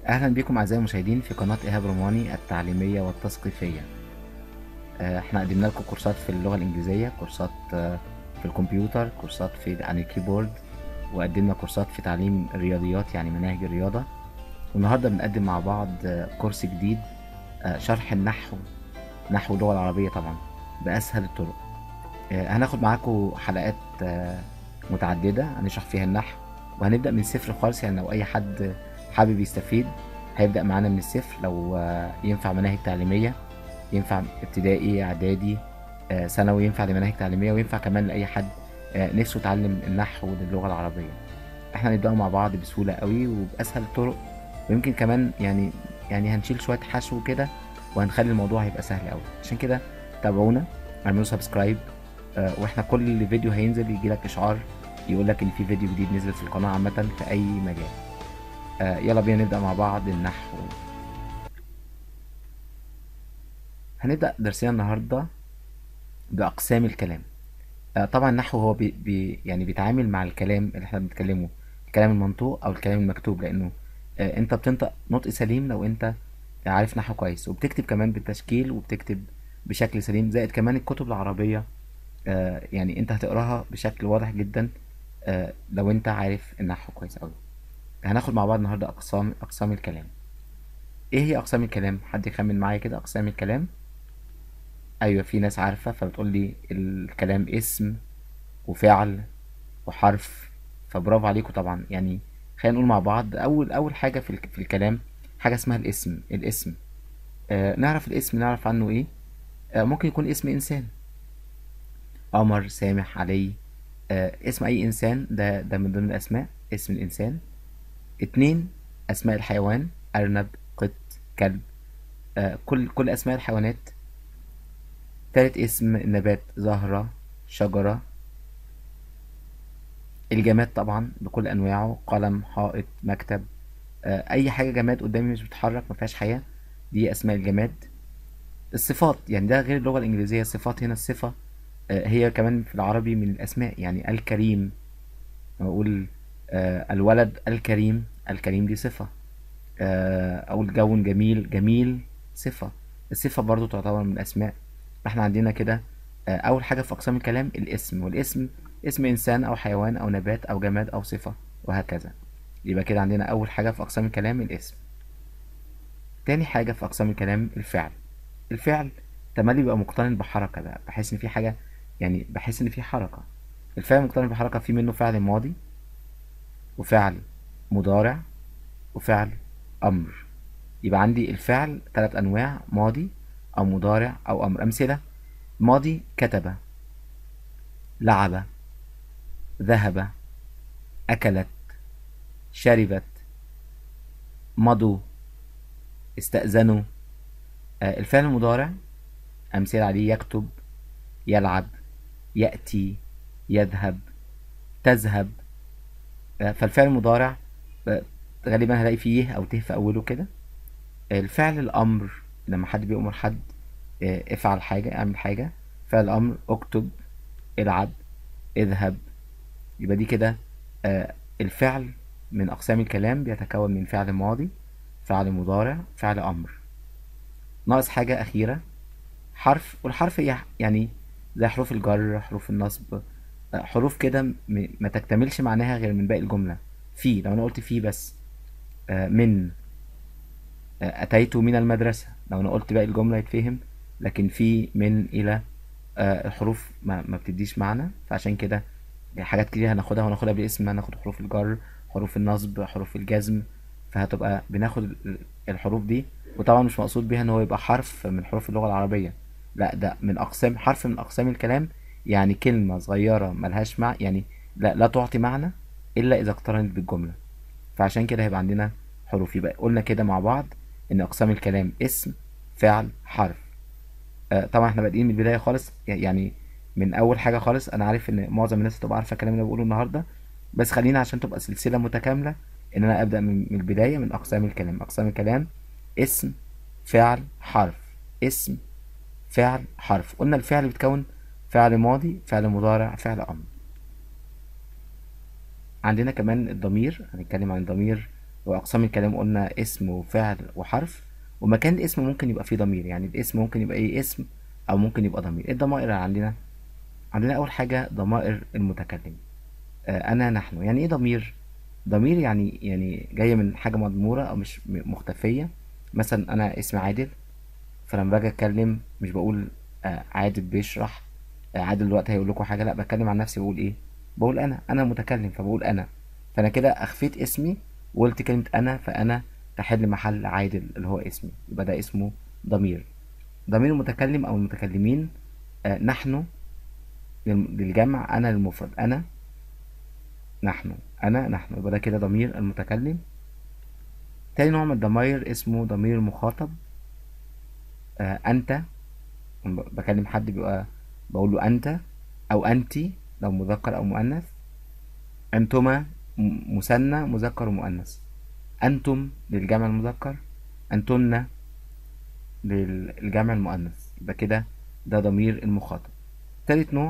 أهلا بكم أعزائي المشاهدين في قناة إيهاب روماني التعليمية والتثقيفية آه، احنا قدمنا لكم كورسات في اللغة الإنجليزية كورسات آه، في الكمبيوتر كورسات في عن الكيبورد وقدمنا كورسات في تعليم الرياضيات يعني مناهج الرياضة والنهاردة بنقدم مع بعض آه، كورس جديد آه، شرح النحو نحو اللغة العربية طبعا بأسهل الطرق آه، هناخد معاكم حلقات آه، متعددة هنشرح فيها النحو وهنبدأ من الصفر خالص يعني لو أي حد حابب يستفيد هيبدأ معانا من الصفر لو آه، ينفع مناهج تعليمية ينفع ابتدائي إعدادي آه، ثانوي ينفع لمناهج تعليمية وينفع كمان لأي حد آه، نفسه يتعلم النحو للغة العربية احنا هنبدأ مع بعض بسهولة قوي وبأسهل الطرق ويمكن كمان يعني يعني هنشيل شوية حشو كده وهنخلي الموضوع هيبقى سهل قوي عشان كده تابعونا اعملوا سبسكرايب آه، واحنا كل فيديو هينزل يجيلك اشعار يقول لك ان في فيديو جديد نزل في القناة عامة في اي مجال آه، يلا بينا نبدأ مع بعض النحو هنبدأ درسنا النهاردة بأقسام الكلام آه، طبعا النحو هو بي بي يعني بيتعامل مع الكلام اللي احنا بنتكلمه الكلام المنطوق او الكلام المكتوب لانه آه، انت بتنطق نطق سليم لو انت عارف نحو كويس وبتكتب كمان بالتشكيل وبتكتب بشكل سليم زائد كمان الكتب العربية آه، يعني انت هتقراها بشكل واضح جدا آه، لو انت عارف النحو كويس قوي هناخد مع بعض النهارده اقسام اقسام الكلام ايه هي اقسام الكلام حد يخمن معايا كده اقسام الكلام ايوه في ناس عارفه فبتقول لي الكلام اسم وفعل وحرف فبرافو عليكم طبعا يعني خلينا نقول مع بعض اول اول حاجه في الك- في الكلام حاجه اسمها الاسم الاسم آه نعرف الاسم نعرف عنه ايه آه ممكن يكون اسم انسان قمر سامح علي آه اسم اي انسان ده ده من ضمن الاسماء اسم الانسان اتنين اسماء الحيوان ارنب قط كلب آه كل كل اسماء الحيوانات تالت اسم النبات زهرة شجرة الجماد طبعا بكل انواعه قلم حائط مكتب آه، اي حاجه جماد قدامي مش بتتحرك ما فيهاش حياه دي اسماء الجماد الصفات يعني ده غير اللغه الانجليزيه الصفات هنا الصفه آه، هي كمان في العربي من الاسماء يعني الكريم اقول آه، الولد الكريم الكريم دي صفه آه، اقول جو جميل جميل صفه الصفه برضو تعتبر من الاسماء احنا عندنا كده آه، اول حاجه في اقسام الكلام الاسم والاسم اسم انسان او حيوان او نبات او جماد او صفه وهكذا يبقى كده عندنا اول حاجه في اقسام الكلام الاسم تاني حاجه في اقسام الكلام الفعل الفعل تملي بيبقى مقترن بحركه بقى بحس ان في حاجه يعني بحس ان في حركه الفعل مقترن بحركه في منه فعل ماضي وفعل مضارع وفعل امر يبقى عندي الفعل ثلاث انواع ماضي او مضارع او امر امثله ماضي كتب لعب ذهب اكلت شربت مضوا استأذنوا آه، الفعل المضارع أمثلة عليه يكتب يلعب يأتي يذهب تذهب آه، فالفعل المضارع آه، غالبا هلاقي فيه يه أو ته في أوله كده الفعل الأمر لما حد بيأمر حد آه، افعل حاجة اعمل حاجة فعل الأمر اكتب العب اذهب يبقى دي كده آه، الفعل من أقسام الكلام بيتكون من فعل ماضي فعل مضارع فعل أمر ناقص حاجة أخيرة حرف والحرف هي يعني زي حروف الجر حروف النصب آه، حروف كده م- ما تكتملش معناها غير من باقي الجملة في لو أنا قلت في بس آه، من آه، أتيت من المدرسة لو أنا قلت باقي الجملة يتفهم لكن في من إلى آه، الحروف ما, ما بتديش معنى فعشان كده حاجات كتير هناخدها وناخدها بالاسم هناخد حروف الجر حروف النصب حروف الجزم فهتبقى بناخد ال- الحروف دي وطبعا مش مقصود بيها ان هو يبقى حرف من حروف اللغة العربية لا ده من اقسام حرف من اقسام الكلام يعني كلمة صغيرة ملهاش معنى يعني لا لا تعطي معنى الا اذا اقترنت بالجملة فعشان كده هيبقى عندنا حروف يبقى قلنا كده مع بعض ان اقسام الكلام اسم فعل حرف آه، طبعا احنا بادئين من البدايه خالص يعني من اول حاجه خالص انا عارف ان معظم الناس تبقى عارفه الكلام اللي أنا بقوله النهارده بس خلينا عشان تبقى سلسله متكامله ان انا ابدا من من البدايه من اقسام الكلام اقسام الكلام اسم فعل حرف اسم فعل حرف قلنا الفعل بيتكون فعل ماضي فعل مضارع فعل امر عندنا كمان الضمير هنتكلم عن الضمير وأقسام الكلام قلنا اسم وفعل وحرف ومكان الاسم ممكن يبقى فيه ضمير يعني الاسم ممكن يبقى ايه اسم أو ممكن يبقى ضمير ايه الضمائر اللي عندنا عندنا أول حاجة ضمائر المتكلم آه، أنا نحن يعني ايه ضمير ضمير يعني يعني جاية من حاجة مضمورة أو مش م- مختفية مثلا أنا اسمي عادل فلما باجي أتكلم مش بقول آه، عادل بيشرح آه، عادل دلوقتي هيقول لكم حاجة لا بتكلم عن نفسي بقول ايه بقول أنا أنا متكلم فبقول أنا فأنا كده أخفيت اسمي وقلت كلمة أنا فأنا تحل محل عادل اللي هو اسمي يبقى ده اسمه ضمير ضمير المتكلم أو المتكلمين آه، نحن للم- للجمع أنا للمفرد أنا نحن أنا نحن يبقى ده كده ضمير المتكلم تاني نوع من الضمائر اسمه ضمير المخاطب آه أنت لما بكلم حد بيبقى بقول له أنت أو أنتي لو مذكر أو مؤنث أنتما م- مثنى مذكر ومؤنث أنتم للجمع المذكر أنتن للجمع المؤنث يبقى كده ده ضمير المخاطب تالت نوع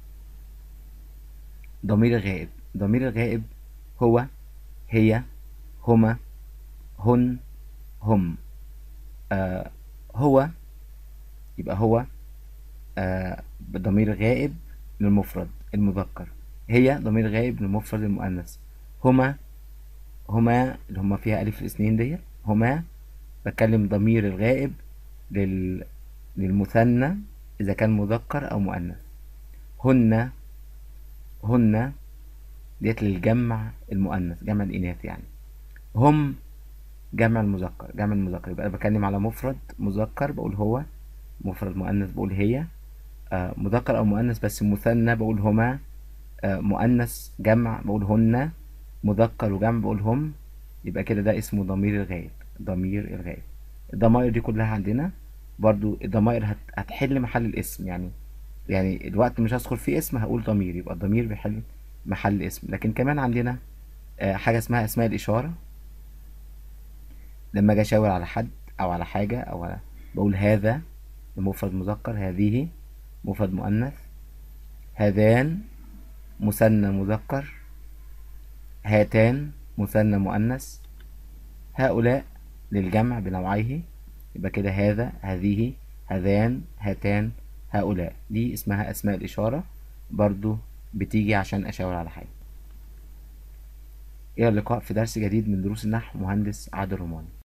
ضمير الغائب ضمير الغائب هو هي هما هن هم آه هو يبقى هو آه ضمير غائب للمفرد المذكر هي ضمير غائب للمفرد المؤنث هما هما اللي هما فيها ألف الاثنين ديت هما بتكلم ضمير الغائب لل... للمثنى إذا كان مذكر أو مؤنث هن هن ديت للجمع المؤنث جمع الإناث يعني هم جمع المذكر جمع المذكر يبقى أنا بتكلم على مفرد مذكر بقول هو مفرد مؤنث بقول هي آه مذكر أو مؤنث بس مثنى بقول هما آه مؤنث جمع بقول هن مذكر وجمع بقول هم يبقى كده ده اسمه ضمير الغائب ضمير الغائب الضمائر دي كلها عندنا برضو الضمائر هت... هتحل محل الاسم يعني يعني الوقت مش هدخل فيه اسم هقول ضمير يبقى الضمير بيحل محل اسم لكن كمان عندنا آه، حاجة اسمها أسماء الإشارة لما أجي أشاور على حد أو على حاجة أو على بقول هذا مفرد مذكر هذه مفرد مؤنث هذان مثنى مذكر هاتان مثنى مؤنث هؤلاء للجمع بنوعيه يبقى كده هذا هذه هذان هاتان هؤلاء دي اسمها أسماء الإشارة برضو بتيجي عشان أشاور على حاجة إلى اللقاء في درس جديد من دروس النحو مهندس عادل رماني